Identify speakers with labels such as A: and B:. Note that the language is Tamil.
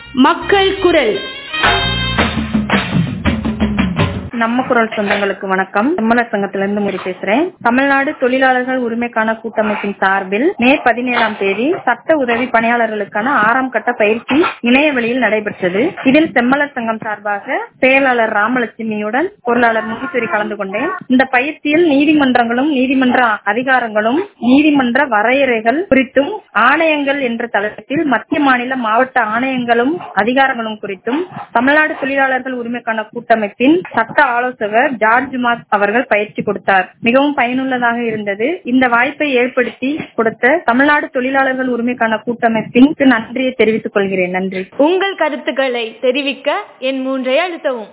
A: மக்கள் குரல்
B: நம்ம குரல் சொந்தங்களுக்கு வணக்கம் செம்மலர் சங்கத்திலிருந்து முடி பேசுறேன் தமிழ்நாடு தொழிலாளர்கள் உரிமைக்கான கூட்டமைப்பின் சார்பில் மே பதினேழாம் தேதி சட்ட உதவி பணியாளர்களுக்கான ஆறாம் கட்ட பயிற்சி இணைய வழியில் நடைபெற்றது இதில் செம்மலர் சங்கம் சார்பாக செயலாளர் ராமலட்சுமியுடன் பொருளாளர் முகேஸ்வரி கலந்து கொண்டேன் இந்த பயிற்சியில் நீதிமன்றங்களும் நீதிமன்ற அதிகாரங்களும் நீதிமன்ற வரையறைகள் குறித்தும் ஆணையங்கள் என்ற தலைப்பில் மத்திய மாநில மாவட்ட ஆணையங்களும் அதிகாரங்களும் குறித்தும் தமிழ்நாடு தொழிலாளர்கள் உரிமைக்கான கூட்டமைப்பின் சட்ட ஆலோசகர் ஜார்ஜ் மாஸ் அவர்கள் பயிற்சி கொடுத்தார் மிகவும் பயனுள்ளதாக இருந்தது இந்த வாய்ப்பை ஏற்படுத்தி கொடுத்த தமிழ்நாடு தொழிலாளர்கள் உரிமைக்கான கூட்டமைப்பின் நன்றியை தெரிவித்துக் கொள்கிறேன் நன்றி
A: உங்கள் கருத்துக்களை தெரிவிக்க என் மூன்றை அழுத்தவும்